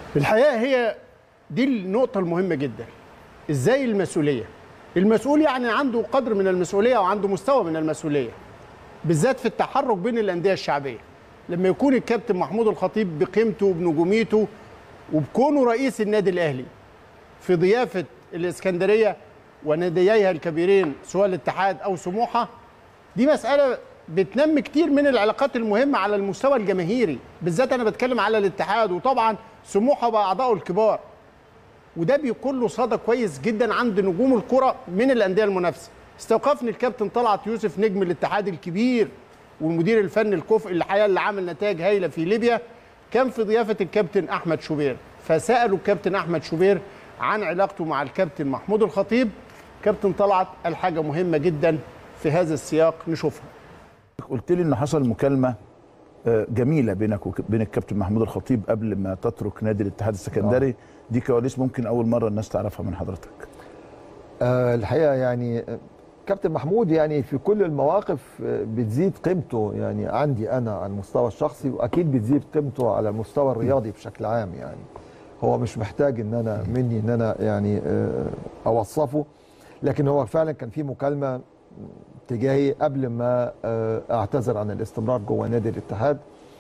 الحقيقه هي دي النقطه المهمه جدا ازاي المسؤوليه المسؤول يعني عنده قدر من المسؤوليه وعنده مستوى من المسؤوليه بالذات في التحرك بين الانديه الشعبيه لما يكون الكابتن محمود الخطيب بقيمته وبنجوميته وبكونه رئيس النادي الاهلي في ضيافه الاسكندريه ونادييها الكبيرين سواء الاتحاد او سموحه دي مساله بتنمي كتير من العلاقات المهمه على المستوى الجماهيري بالذات انا بتكلم على الاتحاد وطبعا سموحه باعضائه الكبار وده بيكون له صدى كويس جدا عند نجوم الكره من الانديه المنافسه استوقفني الكابتن طلعت يوسف نجم الاتحاد الكبير والمدير الفني الكفء الحقيقه اللي عامل نتائج هايله في ليبيا كان في ضيافه الكابتن احمد شوبير فسالوا الكابتن احمد شوبير عن علاقته مع الكابتن محمود الخطيب كابتن طلعت قال حاجه مهمه جدا في هذا السياق نشوفها قلت لي ان حصل مكالمه آه، جميله بينك وبين الكابتن محمود الخطيب قبل ما تترك نادي الاتحاد السكندري دي كواليس ممكن اول مره الناس تعرفها من حضرتك آه، الحقيقه يعني آه، كابتن محمود يعني في كل المواقف آه، بتزيد قيمته يعني عندي انا على المستوى الشخصي واكيد بتزيد قيمته على المستوى الرياضي بشكل عام يعني هو مش محتاج ان انا مني ان انا يعني آه، اوصفه لكن هو فعلا كان في مكالمه تجاهي قبل ما آه، اعتذر عن الاستمرار جوه نادي الاتحاد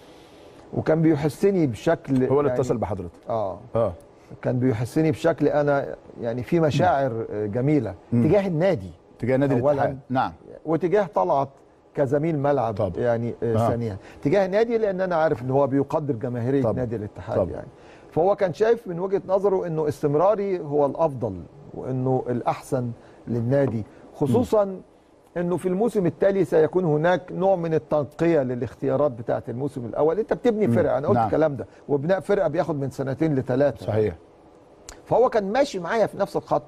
وكان بيحسني بشكل هو اللي يعني- اتصل بحضرتك اه اه كان بيحسني بشكل انا يعني في مشاعر آه، جميله تجاه النادي تجاه نادي أولاً. الاتحاد نعم وتجاه طلعت كزميل ملعب طبعا. يعني آه، آه. ثانيا تجاه النادي لان انا عارف ان هو بيقدر جماهيريه طبعا. نادي الاتحاد طبعا. يعني فهو كان شايف من وجهه نظره انه استمراري هو الافضل وانه الاحسن للنادي خصوصا انه في الموسم التالي سيكون هناك نوع من التنقيه للاختيارات بتاعه الموسم الاول انت بتبني فرقه انا قلت نعم. الكلام ده وبناء فرقه بياخد من سنتين لثلاثه صحيح فهو كان ماشي معايا في نفس الخط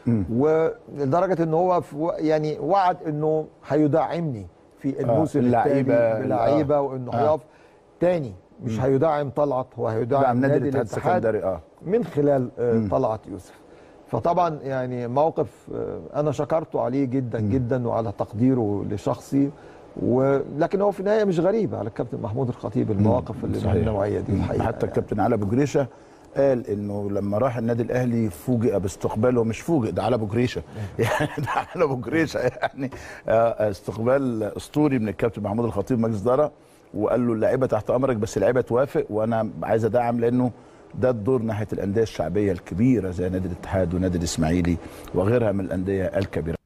ولدرجه ان هو في و- يعني وعد انه هيدعمني في الموسم اللعيبة، التالي بلعيبه آه. وانه آه. هيقف تاني مش هيدعم طلعت هو هيدعم دعم نادي نادي الاتحاد الاتحاد السكندري اه من خلال آه، طلعت يوسف فطبعا يعني موقف آه، انا شكرته عليه جدا جدا وعلى تقديره لشخصي ولكن هو في النهايه مش غريب على الكابتن محمود الخطيب المواقف اللي من صحيح. النوعيه دي مم. الحقيقه حتى يعني. الكابتن علي ابو جريشه قال انه لما راح النادي الاهلي فوجئ باستقباله مش فوجئ ده على ابو جريشه يعني ده على ابو جريشه يعني آه، استقبال اسطوري من الكابتن محمود الخطيب مجلس اداره وقال له اللعيبه تحت امرك بس اللعيبه توافق وانا عايز ادعم لانه ده الدور ناحيه الانديه الشعبيه الكبيره زي نادي الاتحاد ونادي الاسماعيلي وغيرها من الانديه الكبيره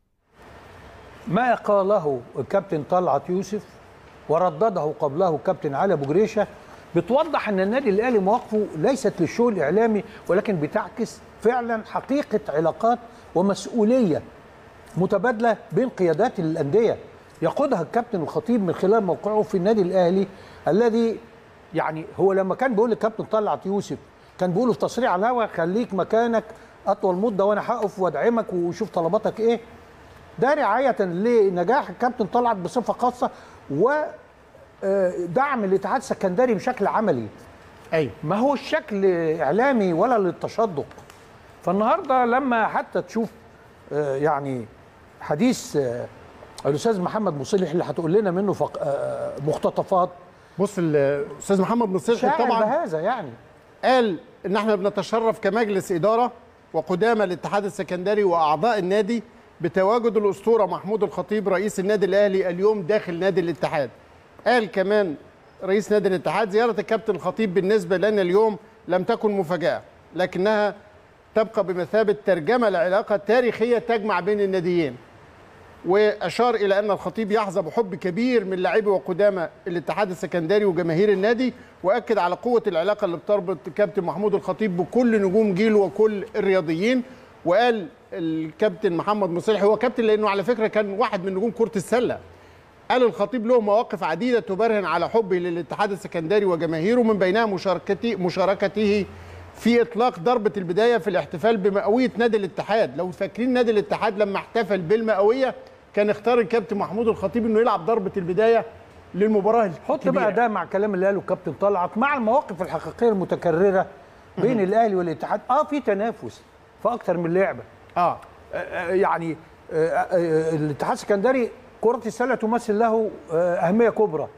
ما قاله الكابتن طلعت يوسف وردده قبله الكابتن علي ابو جريشه بتوضح ان النادي الاهلي مواقفه ليست للشو الاعلامي ولكن بتعكس فعلا حقيقه علاقات ومسؤوليه متبادله بين قيادات الانديه يقودها الكابتن الخطيب من خلال موقعه في النادي الاهلي الذي يعني هو لما كان بيقول للكابتن طلعت يوسف كان بيقول في تصريح على الهوا خليك مكانك اطول مده وانا هقف وادعمك وشوف طلباتك ايه ده رعايه لنجاح الكابتن طلعت بصفه خاصه ودعم الاتحاد السكندري بشكل عملي ايوه ما هو الشكل اعلامي ولا للتشدق فالنهارده لما حتى تشوف آه، يعني حديث آه، الاستاذ محمد مصلح اللي هتقول لنا منه فق... آه، مقتطفات بص الاستاذ محمد نصيحي شاعر طبعا بهذا يعني قال ان احنا بنتشرف كمجلس اداره وقدامى الاتحاد السكندري واعضاء النادي بتواجد الاسطوره محمود الخطيب رئيس النادي الاهلي اليوم داخل نادي الاتحاد. قال كمان رئيس نادي الاتحاد زياره الكابتن الخطيب بالنسبه لنا اليوم لم تكن مفاجاه لكنها تبقى بمثابه ترجمه لعلاقه تاريخيه تجمع بين الناديين. واشار الى ان الخطيب يحظى بحب كبير من لاعبي وقدامى الاتحاد السكندري وجماهير النادي واكد على قوه العلاقه اللي بتربط كابتن محمود الخطيب بكل نجوم جيله وكل الرياضيين وقال الكابتن محمد مصلحي هو كابتن لانه على فكره كان واحد من نجوم كره السله قال الخطيب له مواقف عديده تبرهن على حبه للاتحاد السكندري وجماهيره من بينها مشاركته مشاركته في اطلاق ضربه البدايه في الاحتفال بمئويه نادي الاتحاد لو فاكرين نادي الاتحاد لما احتفل بالمئويه كان اختار الكابتن محمود الخطيب انه يلعب ضربه البدايه للمباراه حط الكبيرة. بقى ده مع الكلام اللي قاله الكابتن طلعت مع المواقف الحقيقيه المتكرره بين الاهلي والاتحاد اه في تنافس في اكتر من لعبه اه آه، يعني آه، آه، الاتحاد السكندري كرة السلة تمثل له آه، أهمية كبرى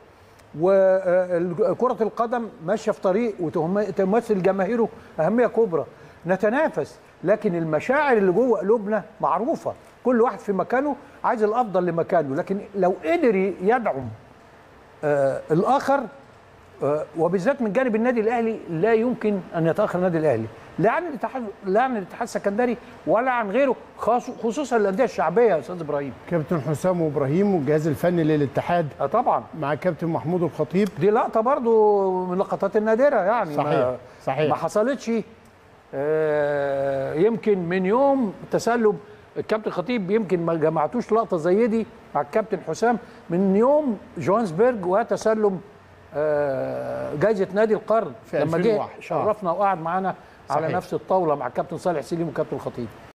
وكرة القدم ماشية في طريق وتمثل جماهيره أهمية كبرى نتنافس لكن المشاعر اللي جوه قلوبنا معروفة كل واحد في مكانه عايز الأفضل لمكانه لكن لو قدر يدعم آه الآخر آه وبالذات من جانب النادي الأهلي لا يمكن أن يتأخر النادي الأهلي لا عن الاتحاد لا عن الاتحاد السكندري ولا عن غيره خاص خصوصا الأندية الشعبية يا أستاذ إبراهيم كابتن حسام وابراهيم والجهاز الفني للاتحاد آه طبعا مع كابتن محمود الخطيب دي لقطه برضو من اللقطات النادره يعني صحيح، ما صحيح. ما حصلتش آه، يمكن من يوم تسلم الكابتن خطيب يمكن ما جمعتوش لقطه زي دي مع الكابتن حسام من يوم جوهانسبرج وتسلم آه، جائزه نادي القرن في لما جه 2001. شرفنا وقعد معانا على صحيح. نفس الطاوله مع الكابتن صالح سليم والكابتن الخطيب